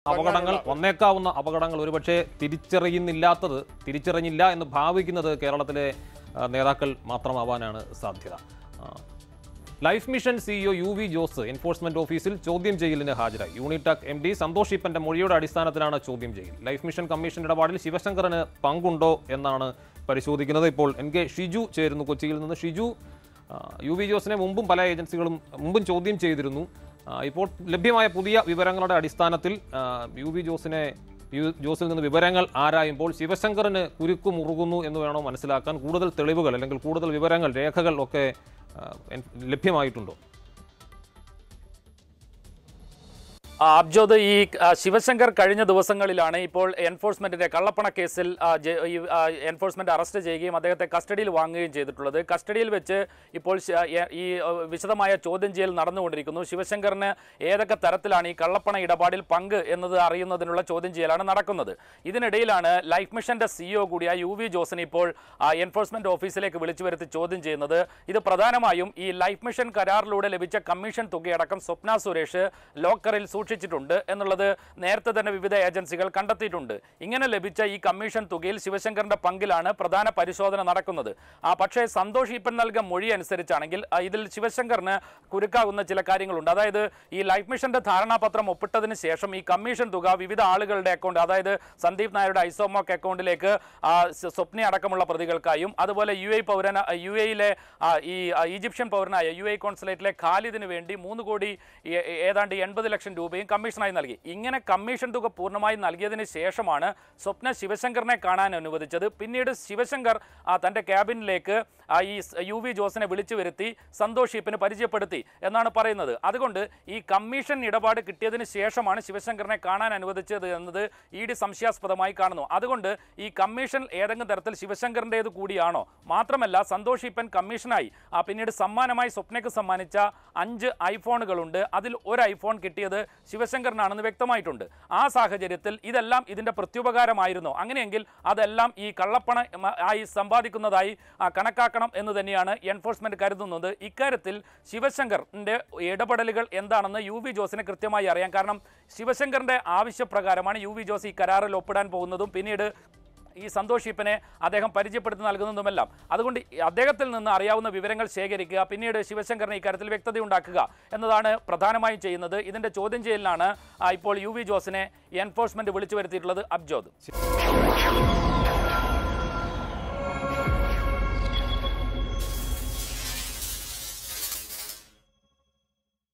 അപകടങ്ങൾ വന്നേക്കാവുന്ന അപകടങ്ങൾ ഒരുപക്ഷെ തിരിച്ചറിയുന്നില്ലാത്തത് തിരിച്ചറിഞ്ഞില്ല എന്ന് ഭാവിക്കുന്നത് കേരളത്തിലെ ആ, നേതാക്കൾ മാത്രമാവാനാണ് സാധ്യത ആ, life mission CEO U V Jose enforcement ഓഫീസിൽ ചോദ്യം ചെയ്യലിന് ഹാജരായി യൂണിടാക് എം ഡി സന്തോഷ് ഈപ്പന്റെ മൊഴിയുടെ അടിസ്ഥാനത്തിലാണ് ചോദ്യം ചെയ്യൽ ലൈഫ് മിഷൻ കമ്മീഷൻ ഇടപാടിൽ ശിവശങ്കറിന് പങ്കുണ്ടോ എന്നാണ് പരിശോധിക്കുന്നത് ഇപ്പോൾ എൻ കെ ഷിജു ചേരുന്നു കൊച്ചിയിൽ നിന്ന് ഷിജു ആ, യു വി ജോസിനെ മുമ്പും പല ഏജൻസികളും മുമ്പും ചോദ്യം ചെയ്തിരുന്നു ആ, ഇപ്പോൾ ലഭ്യമായ പുതിയ വിവരങ്ങളുടെ അടിസ്ഥാനത്തിൽ ആ, യു വി ജോസിനെ യു ജോസിൽ നിന്ന് വിവരങ്ങൾ ആരായുമ്പോൾ ശിവശങ്കറിന് കുരുക്കു മുറുകുന്നു എന്ന് വേണോ മനസ്സിലാക്കാൻ കൂടുതൽ തെളിവുകൾ അല്ലെങ്കിൽ കൂടുതൽ വിവരങ്ങൾ രേഖകൾ ഒക്കെ ആ, എൻ- ലഭ്യമായിട്ടുണ്ടോ ആ, അബ്ജോദ് ഈ ആ, ശിവശങ്കർ കഴിഞ്ഞ ദിവസങ്ങളിലാണ് ഇപ്പോൾ എൻഫോഴ്സ്മെന്റിന്റെ കള്ളപ്പണ കേസിൽ ആ, ജെ- ഈ, ആ, എൻഫോഴ്സ്മെന്റ് അറസ്റ്റ് ചെയ്യുകയും അദ്ദേഹത്തെ കസ്റ്റഡിയിൽ വാങ്ങുകയും ചെയ്തിട്ടുള്ളത് കസ്റ്റഡിയിൽ വെച്ച് ഇപ്പോൾ ശ- എ- ഈ ആ, വിശദമായ ചോദ്യം ചെയ്യൽ നടന്നുകൊണ്ടിരിക്കുന്നു ശിവശങ്കറിന് ഏതൊക്കെ തരത്തിലാണ് ഈ കള്ളപ്പണ ഇടപാടിൽ പങ്ക് എന്നത് അറിയുന്നതിനുള്ള ചോദ്യം ചെയ്യലാണ് നടക്കുന്നത് ഇതിനിടയിലാണ് ലൈഫ് മിഷന്റെ സിഇഒ കൂടിയ യു വി ജോസിനെ ഇപ്പോൾ ആ, എൻഫോഴ്സ്മെന്റ് ഓഫീസിലേക്ക് വിളിച്ചു വരുത്തി ചോദ്യം ചെയ്യുന്നത് ഇത് പ്രധാനമായും ഈ ലൈഫ് മിഷൻ കരാറിലൂടെ ലഭിച്ച കമ്മീഷൻ തുകയടക്കം സ്വപ്ന സുരേഷ് ലോക്കറിൽ സൂക്ഷിച്ചിട്ടുണ്ട് എന്നുള്ളത് നേരത്തെ തന്നെ വിവിധ ഏജൻസികൾ കണ്ടെത്തിയിട്ടുണ്ട് ഇങ്ങനെ ലഭിച്ച ഈ കമ്മീഷൻ തുകയിൽ ശിവശങ്കറിന്റെ പങ്കിലാണ് പ്രധാന പരിശോധന നടക്കുന്നത് ആ പക്ഷേ സന്തോഷ് ഈപ്പൻ നൽകിയ മൊഴി അനുസരിച്ചാണെങ്കിൽ ആ, ഇതിൽ ശിവശങ്കറിന് കുരുക്കാകുന്ന ചില കാര്യങ്ങളുണ്ട് അതായത് ഈ ലൈഫ് മിഷന്റെ ധാരണാപത്രം ഒപ്പിട്ടതിന് ശേഷം ഈ കമ്മീഷൻ തുക വിവിധ ആളുകളുടെ അക്കൗണ്ട് അതായത് സന്ദീപ് നായരുടെ ഐസോമോക്ക് അക്കൗണ്ടിലേക്ക് ആ, സ്വ- സ്വപ്ന അടക്കമുള്ള പ്രതികൾക്കായും അതുപോലെ യു എ പൗരന യു എയിലെ ഈ ആ, ഈജിപ്ഷ്യൻ പൗരനായ യു എ കോൺസുലേറ്റിലെ ഖാലിദിന് വേണ്ടി മൂന്ന് കോടി ഏ- ഏ- ഏതാണ്ട് എൺപത് ലക്ഷം രൂപയും കമ്മീഷനായി നൽകി ഇങ്ങനെ കമ്മീഷൻ തുക പൂർണ്ണമായി നൽകിയതിന് ശേഷമാണ് സ്വപ്ന ശിവശങ്കറിനെ കാണാൻ അനുവദിച്ചത് പിന്നീട് ശിവശങ്കർ ആ, തന്റെ ക്യാബിനിലേക്ക് ആ, ഈ സ് യു വി ജോസിനെ വിളിച്ചു വരുത്തി സന്തോഷ് ഷീപ്പിന് പരിചയപ്പെടുത്തി എന്നാണ് പറയുന്നത് അതുകൊണ്ട് ഈ കമ്മീഷൻ ഇടപാട് കിട്ടിയതിന് ശേഷമാണ് ശിവശങ്കറിനെ കാണാൻ അനുവദിച്ചത് എന്നത് ഇ ഡി സംശയാസ്പദമായി കാണുന്നു അതുകൊണ്ട് ഈ കമ്മീഷൻ ഏതെങ്കിലും തരത്തിൽ ശിവശങ്കറിൻ്റേത് കൂടിയാണോ മാത്രമല്ല സന്തോഷ് ഈപ്പൻ കമ്മീഷനായി ആ, പിന്നീട് സമ്മാനമായി സ്വപ്നയ്ക്ക് സമ്മാനിച്ച അഞ്ച് ഐഫോണുകളുണ്ട് അതിൽ ഒരു ഐഫോൺ കിട്ടിയത് ശിവശങ്കറിനാണെന്ന് വ്യക്തമായിട്ടുണ്ട് ആ സാഹചര്യത്തിൽ ഇതെല്ലാം ഇതിൻ്റെ പ്രത്യുപകാരമായിരുന്നു അങ്ങനെയെങ്കിൽ അതെല്ലാം ഈ കള്ളപ്പണ മ- ആയി സമ്പാദിക്കുന്നതായി ആ, കണക്കാക്കണം എന്ന് തന്നെയാണ് എൻഫോഴ്സ്മെന്റ് കരുതുന്നത് ഇക്കാര്യത്തിൽ ശിവശങ്കറിന്റെ ഇടപെടലുകൾ എന്താണെന്ന് യു വി ജോസിന് കൃത്യമായി അറിയാം കാരണം ശിവശങ്കറിന്റെ ആവശ്യപ്രകാരമാണ് യു വി ജോസ് ഈ കരാറിൽ ഒപ്പിടാൻ പോകുന്നതും പിന്നീട് ഈ സന്തോഷ് ഈപ്പനെ അദ്ദേഹം പരിചയപ്പെടുത്തി നൽകുന്നതുമെല്ലാം അതുകൊണ്ട് ഈ അദ്ദേഹത്തിൽ നിന്ന് അറിയാവുന്ന വിവരങ്ങൾ ശേഖരിക്കുക പിന്നീട് ശിവശങ്കറിന് ഇക്കാര്യത്തിൽ വ്യക്തത ഉണ്ടാക്കുക എന്നതാണ് പ്രധാനമായും ചെയ്യുന്നത് ഇതിന്റെ ചോദ്യം ചെയ്യലിനാണ് ആ, ഇപ്പോൾ യു വി ജോസിനെ എൻഫോഴ്സ്മെന്റ് വിളിച്ചു വരുത്തിയിട്ടുള്ളത് അബ്ജോദ്